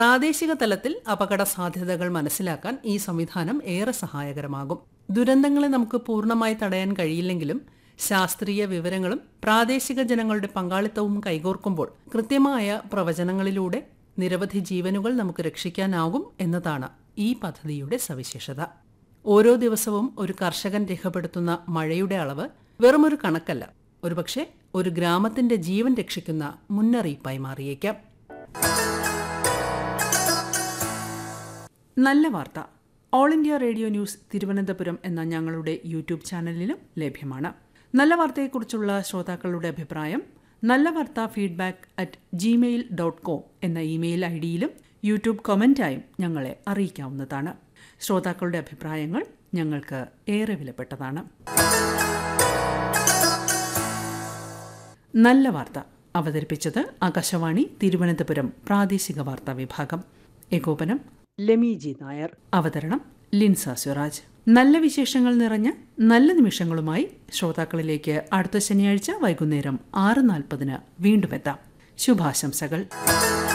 പ്രാദേശിക തലത്തിൽ അപകട സാധ്യതകൾ മനസ്സിലാക്കാൻ ഈ സംവിധാനം ഏറെ സഹായകരമാകും ദുരന്തങ്ങളെ നമുക്ക് പൂർണ്ണമായി തടയാൻ കഴിയില്ലെങ്കിലും ശാസ്ത്രീയ വിവരങ്ങളും പ്രാദേശിക ജനങ്ങളുടെ പങ്കാളിത്തവും കൈകോർക്കുമ്പോൾ കൃത്യമായ പ്രവചനങ്ങളിലൂടെ നിരവധി ജീവനുകൾ നമുക്ക് രക്ഷിക്കാനാകും എന്നതാണ് ഈ പദ്ധതിയുടെ സവിശേഷത ഓരോ ദിവസവും ഒരു കർഷകൻ രേഖപ്പെടുത്തുന്ന മഴയുടെ അളവ് വെറുമൊരു കണക്കല്ല ഒരുപക്ഷെ ഒരു ഗ്രാമത്തിന്റെ ജീവൻ രക്ഷിക്കുന്ന മുന്നറിയിപ്പായി മാറിയേക്കാം നല്ല വാർത്ത all India radio news Thiruvananthapuram എന്ന ഞങ്ങളുടെ യൂട്യൂബ് ചാനലിലും ലഭ്യമാണ് നല്ല വാർത്തയെക്കുറിച്ചുള്ള ശ്രോതാക്കളുടെ അഭിപ്രായം നല്ല വാർത്ത feedback at gmail dot com എന്ന ഇമെയിൽ ഐ ഡിയിലും യൂട്യൂബ് കമൻറ്റായും ഞങ്ങളെ അറിയിക്കാവുന്നതാണ് ശ്രോതാക്കളുടെ അഭിപ്രായങ്ങൾ ഞങ്ങൾക്ക് ഏറെ വിലപ്പെട്ടതാണ് നല്ല വാർത്ത അവതരിപ്പിച്ചത് ആകാശവാണി തിരുവനന്തപുരം പ്രാദേശിക വാർത്താ വിഭാഗം ഏകോപനം ലെമി ജി നായർ അവതരണം ലിൻസ സ്വരാജ് നല്ല വിശേഷങ്ങൾ നിറഞ്ഞ നല്ല നിമിഷങ്ങളുമായി ശ്രോതാക്കളിലേക്ക് അടുത്ത ശനിയാഴ്ച വൈകുന്നേരം ആറ് നാൽപ്പതിന് വീണ്ടും എത്താം ശുഭാശംസകൾ